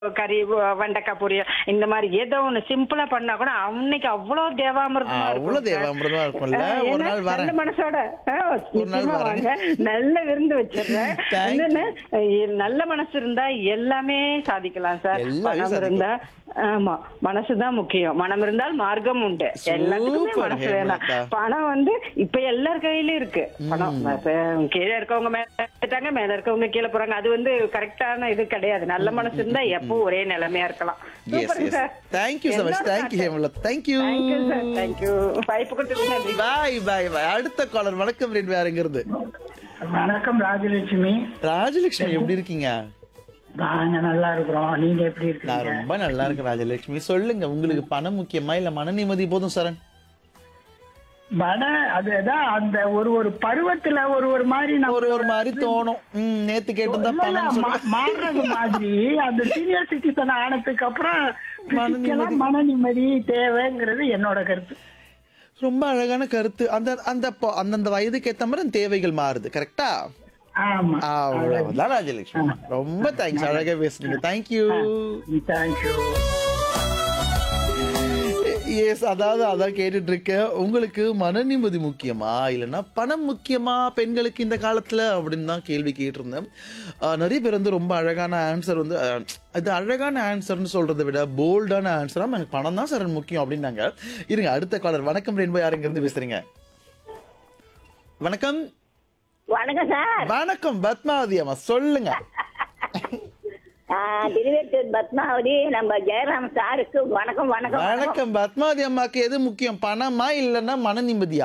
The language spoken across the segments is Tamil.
கறி வ- வெண்டைக்காய் பொரியல் இந்த மாதிரி ஏதோ ஒண்ணு சிம்பிளா பண்ணா கூட அன்னைக்கு அவ்வளவு தேவாமிர்தமா இருக்கும் அவ்வளவு சார். தேவாமிர்தமா இருக்கும்ல ஆ, ஒரு ஏன்னா, நாள் வரேன் நல்ல மனசோட ஆ, ஒரு நாள் நிச்சயமா வரேன். வாங்க நல்ல விருந்து வச்சிடுறேன் Thank என்னன்னு, அஹ், நல்ல மனசு இருந்தா எல்லாமே சாதிக்கலாம் சார் எல்லாமே பணம் சாதிக்கலாம். இருந்தா ஆமா மனசுதான் முக்கியம் மனம் இருந்தால் மார்க்கம் உண்டு எல்லாத்துக்குமே Super, மனசு வேணாம் ஹேமலதா. பணம் வந்து இப்ப எல்லார் கையிலயும் இருக்கு பணம் இப்ப கீழே இருக்கவங்க மேல போயிட்டாங்க மேல இருக்கவங்க கீழே போறாங்க அது வந்து கரெக்டான இது கிடையாது நல்ல மனசு இருந்தா எப்பவும் ஒரே நிலைமையா இருக்கலாம் எஸ் சூப்பருங்க yes sir thank you so much thank you Hemalath thank you thank you sir thank you வாய்ப்பு கொடுத்ததுக்கு நன்றி பாய் பாய் பாய் அடுத்த காலர் வணக்கம் ரெண்டு யாருங்கிறது வணக்கம் ராஜலட்சுமி ராஜலட்சுமி எப்படி இருக்கீங்க நாங்க நல்லா இருக்கிறோம் நீங்க எப்படி நான் இருக்கீங்க ரொம்ப நல்லா இருக்கேன் ராஜலட்சுமி சொல்லுங்க உங்களுக்கு பணம் முக்கியமா இல்ல மன நிம்மதி போதும் சரண் மன அதுதான் அந்த ஒரு ஒரு பருவத்துல ஒரு ஒரு மாதிரி நம்ம ஒரு ஒரு மாதிரி தோணும் ம், நேத்து கேட்டிருந்தா இல்ல, இல்ல, பணம் மா- சொல்ல மாறுறது மாதிரி அந்த சீனியர் சிட்டிசன் ஆனதுக்கு அப்புறம் மன physical ஆ நிம்மதி. மன நிம்மதி தேவைங்கிறது என்னோட கருத்து ரொம்ப அழகான கருத்து அந்த அந்த பொ- அந்தந்த வயதுக்கு ஏத்த மாதிரி அந்த தேவைகள் மாறுது கரெக்டா ஆமா அவ்வளவுதான் ராஜலட்சுமி ரொம்ப தேங்க்ஸ் அழகா பேசுறீங்க தேங்க்யூ தேங்க்யூ எஸ் அதாவது அதான் கேட்டுட்டு இருக்கேன் உங்களுக்கு மன நிம்மதி முக்கியமா இல்லைன்னா பணம் முக்கியமா பெண்களுக்கு இந்த காலத்துல அப்படின்னு தான் கேள்வி கேட்டிருந்தேன் ஆஹ் நிறைய பேர் வந்து ரொம்ப அழகான ஆன்சர் வந்து ஆஹ் இது அழகான ஆன்சர்னு சொல்றதை விட போல்டான ஆன்சரா எனக்கு பணம் தான் சார் முக்கியம் அப்படின்னாங்க இருங்க அடுத்த காலர் வணக்கம் ரென்போ யாருங்க இருந்து பேசுறீங்க வணக்கம் வணக்கம் சார் வணக்கம் பத்மாவதி அம்மா சொல்லுங்க ஆஹ் திருவேட்டூர் பத்மாவதி நம்ம ஜெயராம் சாருக்கு வணக்கம் வணக்கம் வணக்கம் வணக்கம் பத்மாவதி அம்மாக்கு எது முக்கியம் பணமா இல்லைன்னா மன நிம்மதியா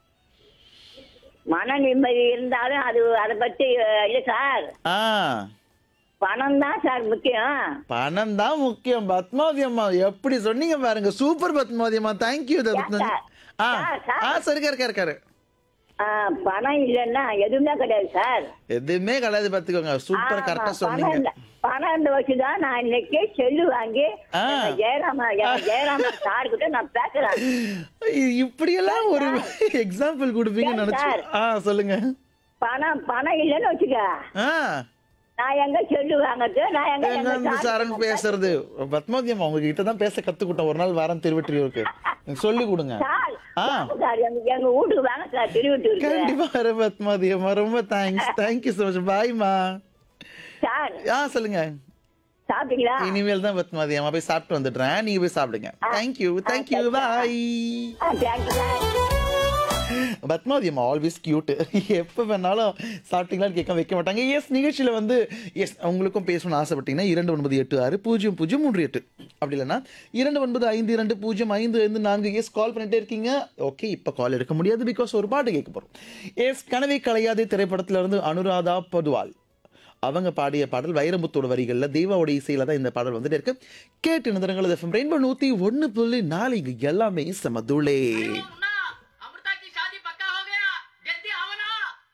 மன நிம்மதி இருந்தாலும் அது அதை பத்தி அஹ், இல்ல சார் ஆ பணம் தான் சார் முக்கியம் பணம் தான் முக்கியம் பத்மாவதி அம்மா எப்படி சொன்னீங்க பாருங்க சூப்பர் பத்மாவதி அம்மா தேங்க்யூ சார், ஆ சார், சார். ஆ சரி இருக்காரு இருக்காரு ஆஹ், பணம் இல்லைன்னா எதுவுமே கிடையாது சார் எதுவுமே கிடையாது பாத்துக்கோங்க சூப்பர் ஆமா, கரெக்டா பணம் சொன்னீங்க இல்ல. பணம் இருந்த வச்சுதான் நான் இன்னைக்கு செல்லு வாங்கி ஆ. எங்க ஜெயராம எங்க ஜெயராம சார்கிட்ட நான் பேசுறேன் இ- இப்படியெல்லாம் ஒரு எக்ஸாம்பிள் கொடுப்பீங்கன்னு சார், நினைச்சு சார். ஆ சொல்லுங்க பணம் பணம் இல்லைன்னு வச்சுக்க ஆ நான் எங்க செல்லு வாங்குறது நான் எங்க என்ன எங்க இந்த சார்கிட்ட சரண் நான் பேசுறது பத்மாவதி அம்மா உங்ககிட்ட தான் பேச கத்துக்கிட்டோம் ஒரு நாள் வாரம் திருவெற்றியூருக்கு சொல்லி கொடுங்க சார் ஆ. வாங்க சார் எங்க எங்க வீட்டுக்கு வாங்க சார் திருவட்டூருக்கு கண்டிப்பா வரேன் பத்மாவதி அம்மா ரொம்ப தேங்க்ஸ் தேங்க்யூ ஸோ மச் பாய்மா சார் ஆ சொல்லுங்க சாப்பிட்டீங்களா இனிமேல் தான் பத்மாவதி அம்மா போய் சாப்பிட்டு வந்துடுறேன் நீங்க போய் சாப்பிடுங்க தேங்க்யூ தேங்க்யூ பாய் ஆ, thank you, சார் பத்மாவதி அம்மா ஆல்வேஸ் கியூட் எப்போ வேணாலும் சாப்பிட்டீங்களான்னு கேட்க வைக்க மாட்டாங்க எஸ் நிகழ்ச்சியில் வந்து எஸ் உங்களுக்கும் பேசணும்னு ஆசைப்பட்டீங்கன்னா இரண்டு ஒன்பது எட்டு ஆறு பூஜ்ஜியம் பூஜ்ஜியம் மூன்று எட்டு அப்படி இல்லைன்னா இரண்டு ஒன்பது ஐந்து இரண்டு பூஜ்ஜியம் ஐந்து ஐந்து நான்கு எஸ் கால் பண்ணிட்டே இருக்கீங்க ஓகே இப்போ கால் எடுக்க முடியாது பிகாஸ் ஒரு பாட்டு கேட்க போகிறோம் எஸ் கனவை கலையாதே திரைப்படத்துல இருந்து அனுராதா பதுவால் அவங்க பாடிய பாடல் வைரமுத்தோட வரிகளில் தெய்வாவோட இசையில தான் இந்த பாடல் வந்துட்டு இருக்கு கேட்டு நிறுவனங்கள் எஃப்எம் ரெயின்போ நூற்றி ஒன்று புள்ளி நாலு இங்க எல்லாமே சமதுளே